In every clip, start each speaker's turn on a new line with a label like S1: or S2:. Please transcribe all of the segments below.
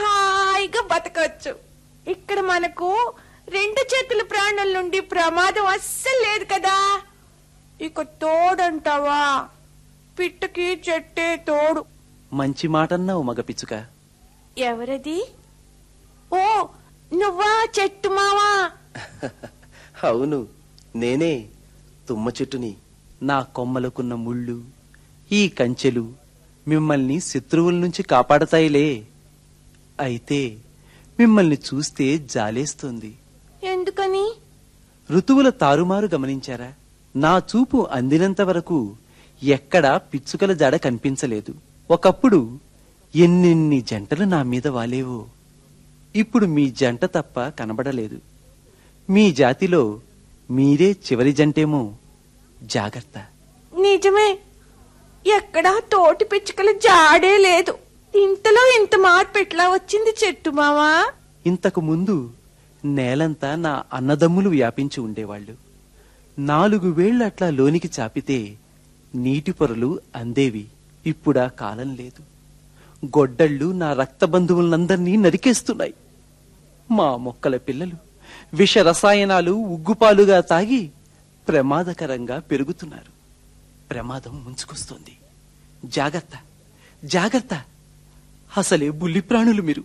S1: హాయిగా బతకవచ్చు ఇక్కడ మనకు రెండు చేతుల ప్రాణుల నుండి ప్రమాదం అస్సలు లేదు కదా ఇక తోడంటావా పిట్టకి చెట్టే తోడు
S2: మంచి మాటన్నావు మగ పిచ్చుక
S1: ఎవరది ఓ నువ్వా చెట్టు మావా
S2: అవును నేనే తుమ్మ చెట్టుని నా కొమ్మలకున్న ముళ్ళు ఈ కంచెలు మిమ్మల్ని శత్రువుల నుంచి కాపాడతాయిలే అయితే మిమ్మల్ని చూస్తే జాలేస్తోంది
S1: ఎందుకని
S2: ఋతువుల తారుమారు గమనించారా నా చూపు అందినంత వరకు ఎక్కడా పిచ్చుకల జాడ కనిపించలేదు ఒకప్పుడు ఎన్నెన్ని జంటలు నా మీద వాలేవో ఇప్పుడు మీ జంట తప్ప కనబడలేదు మీ జాతిలో మీరే చివరి జంటేమో జాగ్రత్త
S1: నిజమే ఎక్కడా తోటి పిచ్చుకల జాడే లేదు ఇంతలో ఇంత మార్పు ఎట్లా వచ్చింది చెట్టు మావా
S2: ఇంతకు ముందు నేలంతా నా అన్నదమ్ములు వ్యాపించి ఉండేవాళ్ళు నాలుగు వేళ్ళు అట్లా లోనికి చాపితే నీటి పొరలు అందేవి ఇప్పుడా కాలం లేదు గొడ్డళ్ళు నా రక్త బంధువులందరినీ నరికేస్తున్నాయి మా మొక్కల పిల్లలు విష రసాయనాలు ఉగ్గుపాలుగా తాగి ప్రమాదకరంగా పెరుగుతున్నారు ప్రమాదం ముంచుకొస్తోంది జాగ్రత్త జాగ్రత్త అసలే బుల్లి ప్రాణులు మీరు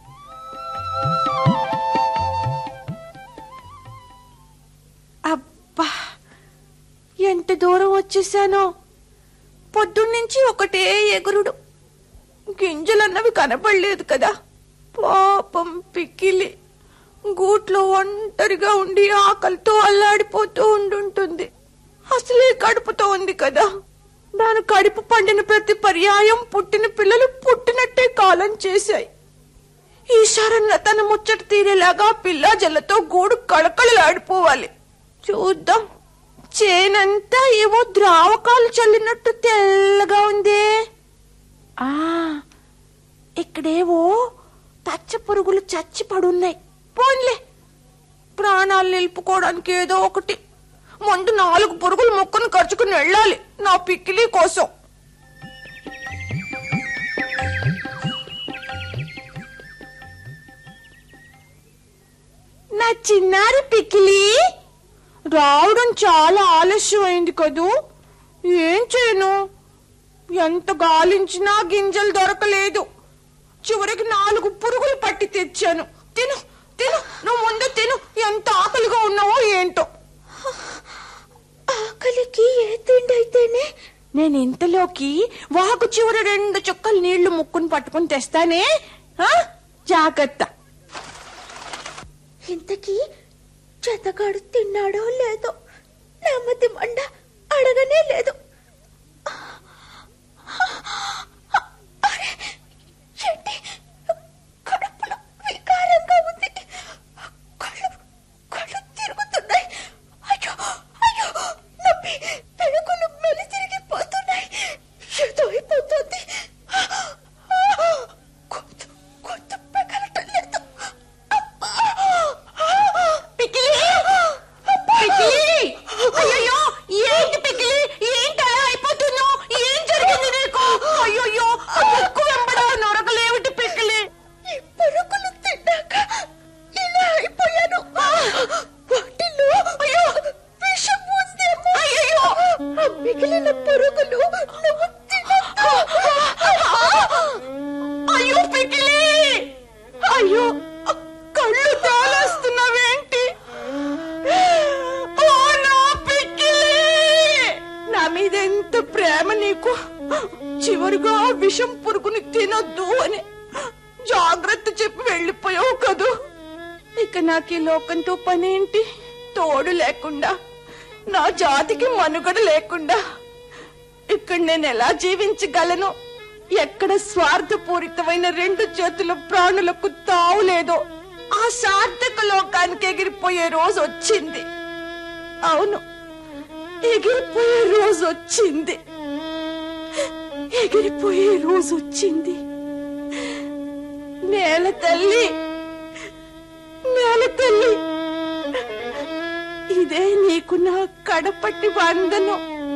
S1: అబ్బా ఎంత దూరం వచ్చేసానో పొద్దున్నుంచి ఒకటే ఎగురుడు గింజలన్నవి కనపడలేదు కదా పాపం పిక్కిలి గూట్లో ఒంటరిగా ఉండి ఆకలితో అల్లాడిపోతూ ఉండుంటుంది అసలే కడుపుతో ఉంది కదా దాని కడుపు పండిన ప్రతి పర్యాయం పుట్టిన పిల్లలు పుట్టినట్టే కాలం చేశాయి ఈశ్వరన్న తన ముచ్చట తీరేలాగా పిల్ల జల్లతో గూడు కళకళలాడిపోవాలి చూద్దాం చేనంతా ఏవో ద్రావకాలు చల్లినట్టు తెల్లగా ఉందే ఆ ఇక్కడేవో పచ్చ పురుగులు చచ్చి పడున్నాయి పోన్లే ప్రాణాలు నిలుపుకోవడానికి ఏదో ఒకటి ముందు నాలుగు పురుగులు మొక్కను ఖర్చుకుని వెళ్ళాలి నా పిక్కిలి కోసం నా చిన్నారి పికిలి రావడం చాలా ఆలస్యం అయింది కదూ ఏం చేయను ఎంత గాలించినా గింజలు దొరకలేదు చివరికి నాలుగు పురుగులు పట్టి తెచ్చాను తిను తిను నువ్వు ముందు తిను ఎంత ఆకలిగా ఉన్నావో ఏంటో ఆకలికి ఏ తిండి అయితేనే నేను ఇంతలోకి వాకు చివరి రెండు చుక్కలు నీళ్లు ముక్కుని పట్టుకుని తెస్తానే ఆ? జాగ్రత్త ఇంతకీ చెతగాడు తిన్నాడో లేదో నెమ్మది మండ అడగనే లేదు అరే, ఏంటి? కడుపులో వికారంగా ఉంది. కళ్ళు కళ్ళు తిరుగుతున్నాయి. అయ్యో, అయ్యో, నొప్పి. పెళుకులు మెలితిరిగిపోతున్నాయి. ఏదో అయిపోతుంది. గొంతు గొంతు పెగలటం లేదు. అబ్బా! పికిలి! పికిలి! అయ్యయ్యో, ఏంటి పికిలి? ఏంటి అలా అయిపోతున్నావ్? ఏం జరిగింది నీకు? అయ్యయ్యో, ఆ ముక్కు వెంబడ నొరగలేవిటి పికిలి? ఈ పురుగులు తిన్నాక ఇలా అయిపోయాను. వాటిలో అయ్యో, విషం ఉందేమో. అయ్యయ్యో, ఆ మిగిలిన పురుగులు నువ్వు తినొద్దు. అయ్యో పికిలి అయ్యో కళ్ళు తాళేస్తున్నావేంటి ఓ నా పిక్కిలి నా మీద ఎంత ప్రేమ నీకు చివరిగా ఆ విషం పురుగుని తినొద్దు అని జాగ్రత్త చెప్పి వెళ్ళిపోయావు కదూ ఇక నాకు ఈ లోకంతో పనేంటి తోడు లేకుండా నా జాతికి మనుగడ లేకుండా ఇక్కడ నేను ఎలా జీవించగలను ఎక్కడ స్వార్థపూరితమైన రెండు చేతుల ప్రాణులకు తావు లేదో ఆ సార్థక లోకానికి ఎగిరిపోయే రోజు వచ్చింది అవును ఎగిరిపోయే రోజు వచ్చింది ఎగిరిపోయే రోజు వచ్చింది నేల తల్లి నేల తల్లి ఇదే నీకు నా కడపట్టి వందనం